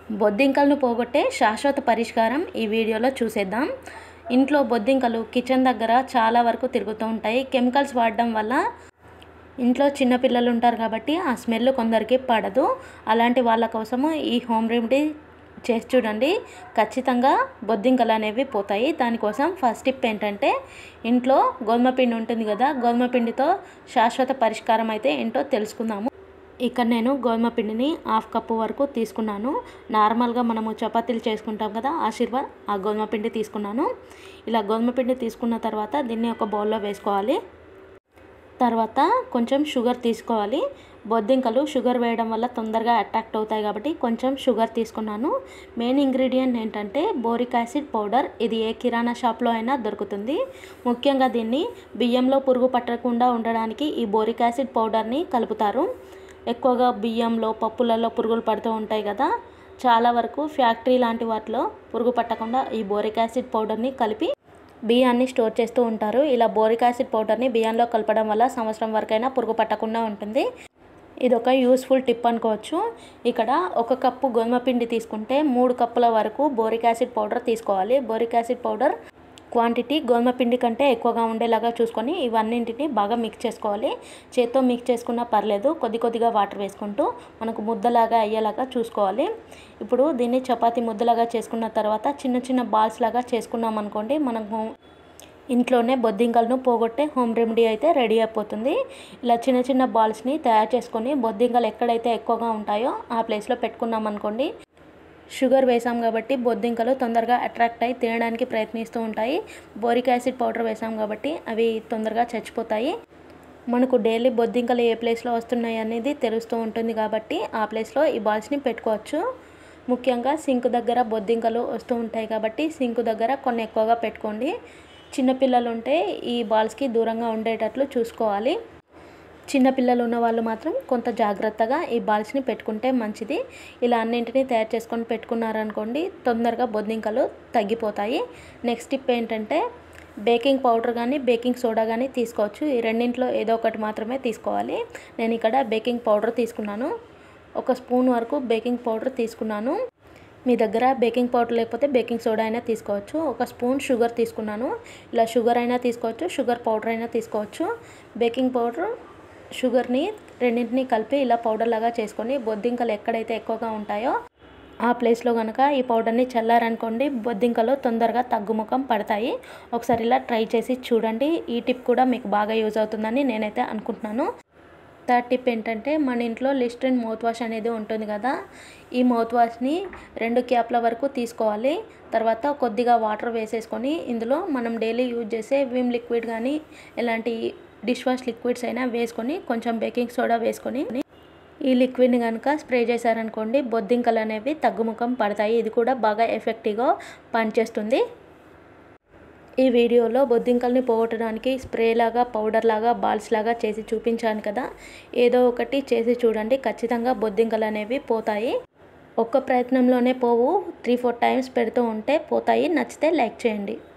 బొద్దింకలను పోగొట్టే శాశ్వత పరిష్కారం ఈ వీడియోలో చూసేద్దాం ఇంట్లో బొద్దింకలు కిచెన్ దగ్గర చాలా వరకు తిరుగుతూ ఉంటాయి కెమికల్స్ వాడడం వల్ల ఇంట్లో చిన్నపిల్లలు ఉంటారు కాబట్టి ఆ స్మెల్ కొందరికి పడదు అలాంటి వాళ్ళ కోసము ఈ హోమ్ రెమెడీ చేసి చూడండి ఖచ్చితంగా బొద్దింకలు అనేవి పోతాయి దానికోసం ఫస్ట్ స్టెప్ ఏంటంటే ఇంట్లో గోధుమ పిండి ఉంటుంది కదా గోధుమ పిండితో శాశ్వత పరిష్కారం అయితే ఏంటో తెలుసుకుందాము ఇక్కడ నేను గోధుమ పిండిని హాఫ్ కప్పు వరకు తీసుకున్నాను నార్మల్గా మనము చపాతీలు చేసుకుంటాం కదా ఆశీర్వాద్ ఆ గోధుమ పిండి తీసుకున్నాను ఇలా గోధుమ పిండి తీసుకున్న తర్వాత దీన్ని ఒక బౌల్లో వేసుకోవాలి తర్వాత కొంచెం షుగర్ తీసుకోవాలి బొద్దింకలు షుగర్ వేయడం వల్ల తొందరగా అట్రాక్ట్ అవుతాయి కాబట్టి కొంచెం షుగర్ తీసుకున్నాను మెయిన్ ఇంగ్రీడియంట్ ఏంటంటే బోరిక్ యాసిడ్ పౌడర్ ఇది ఏ కిరాణా షాప్లో అయినా దొరుకుతుంది ముఖ్యంగా దీన్ని బియ్యంలో పురుగు పట్టకుండా ఉండడానికి ఈ బోరిక్ యాసిడ్ పౌడర్ని కలుపుతారు ఎక్కువగా బియ్యంలో పప్పులలో పురుగులు పడుతూ ఉంటాయి కదా చాలా వరకు ఫ్యాక్టరీ లాంటి వాటిలో పురుగు పట్టకుండా ఈ బోరిక్ యాసిడ్ పౌడర్ని కలిపి బియ్యాన్ని స్టోర్ చేస్తూ ఉంటారు ఇలా బోరిక్ యాసిడ్ పౌడర్ని బియ్యంలో కలపడం వల్ల సంవత్సరం వరకైనా పురుగు పట్టకుండా ఉంటుంది ఇది ఒక యూస్ఫుల్ టిప్ అనుకోవచ్చు ఇక్కడ ఒక కప్పు గోధుమ పిండి తీసుకుంటే మూడు కప్పుల వరకు బోరిక్ యాసిడ్ పౌడర్ తీసుకోవాలి బోరిక్ యాసిడ్ పౌడర్ క్వాంటిటీ గోధుమ పిండి కంటే ఎక్కువగా ఉండేలాగా చూసుకొని ఇవన్నింటిని బాగా మిక్స్ చేసుకోవాలి చేత్తో మిక్స్ చేసుకున్నా పర్లేదు కొద్ది కొద్దిగా వాటర్ వేసుకుంటూ మనకు ముద్దలాగా అయ్యేలాగా చూసుకోవాలి ఇప్పుడు దీన్ని చపాతీ ముద్దలాగా చేసుకున్న తర్వాత చిన్న చిన్న బాల్స్ లాగా చేసుకున్నాం అనుకోండి మనకు ఇంట్లోనే బొద్దింకలను పోగొట్టే హోమ్ రెమెడీ అయితే రెడీ అయిపోతుంది ఇలా చిన్న చిన్న బాల్స్ని తయారు చేసుకొని బొద్దింకలు ఎక్కడైతే ఎక్కువగా ఉంటాయో ఆ ప్లేస్లో పెట్టుకున్నాం అనుకోండి షుగర్ వేసాం కాబట్టి బొద్దింకలు తొందరగా అట్రాక్ట్ అయ్యి తినడానికి ప్రయత్నిస్తూ ఉంటాయి బోరిక్ యాసిడ్ పౌడర్ వేసాం కాబట్టి అవి తొందరగా చచ్చిపోతాయి మనకు డైలీ బొద్దింకలు ఏ ప్లేస్లో వస్తున్నాయి అనేది తెలుస్తూ ఉంటుంది కాబట్టి ఆ ప్లేస్లో ఈ బాల్స్ని పెట్టుకోవచ్చు ముఖ్యంగా సింక్ దగ్గర బొద్దింకలు వస్తూ ఉంటాయి కాబట్టి సింక్ దగ్గర కొన్ని ఎక్కువగా పెట్టుకోండి చిన్నపిల్లలు ఉంటే ఈ బాల్స్కి దూరంగా ఉండేటట్లు చూసుకోవాలి చిన్నపిల్లలు ఉన్న వాళ్ళు మాత్రం కొంత జాగ్రత్తగా ఈ బాల్స్ని పెట్టుకుంటే మంచిది ఇలా అన్నింటినీ తయారు చేసుకొని పెట్టుకున్నారనుకోండి తొందరగా బొద్దింకలు తగ్గిపోతాయి నెక్స్ట్ టిప్ ఏంటంటే బేకింగ్ పౌడర్ కానీ బేకింగ్ సోడా కానీ తీసుకోవచ్చు ఈ రెండింటిలో ఏదో ఒకటి మాత్రమే తీసుకోవాలి నేను ఇక్కడ బేకింగ్ పౌడర్ తీసుకున్నాను ఒక స్పూన్ వరకు బేకింగ్ పౌడర్ తీసుకున్నాను మీ దగ్గర బేకింగ్ పౌడర్ లేకపోతే బేకింగ్ సోడా అయినా తీసుకోవచ్చు ఒక స్పూన్ షుగర్ తీసుకున్నాను ఇలా షుగర్ అయినా తీసుకోవచ్చు షుగర్ పౌడర్ అయినా తీసుకోవచ్చు బేకింగ్ పౌడర్ షుగర్ని రెండింటిని కలిపి ఇలా పౌడర్ లాగా చేసుకొని బొద్దింకలు ఎక్కడైతే ఎక్కువగా ఉంటాయో ఆ ప్లేస్లో కనుక ఈ పౌడర్ని చల్లారనుకోండి బొద్దింకలు తొందరగా తగ్గుముఖం పడతాయి ఒకసారి ఇలా ట్రై చేసి చూడండి ఈ టిప్ కూడా మీకు బాగా యూజ్ అవుతుందని నేనైతే అనుకుంటున్నాను థర్డ్ టిప్ ఏంటంటే మన ఇంట్లో లిస్ట్రిన్ మౌత్ వాష్ అనేది ఉంటుంది కదా ఈ మౌత్ వాష్ని రెండు క్యాప్ల వరకు తీసుకోవాలి తర్వాత కొద్దిగా వాటర్ వేసేసుకొని ఇందులో మనం డైలీ యూజ్ చేసే విమ్ లిక్విడ్ కానీ ఎలాంటి డిష్ వాష్ లిక్విడ్స్ అయినా వేసుకొని కొంచెం బేకింగ్ సోడా వేసుకొని ఈ లిక్విడ్ని కనుక స్ప్రే చేశారనుకోండి బొద్దింకలు అనేవి తగ్గుముఖం పడతాయి ఇది కూడా బాగా ఎఫెక్టివ్గా పనిచేస్తుంది ఈ వీడియోలో బొద్దింకల్ని పోగొట్టడానికి స్ప్రే లాగా పౌడర్ లాగా బాల్స్ లాగా చేసి చూపించాను కదా ఏదో ఒకటి చేసి చూడండి ఖచ్చితంగా బొద్దింకలు అనేవి పోతాయి ఒక్క ప్రయత్నంలోనే పోవు త్రీ ఫోర్ టైమ్స్ పెడుతూ ఉంటే పోతాయి నచ్చితే లైక్ చేయండి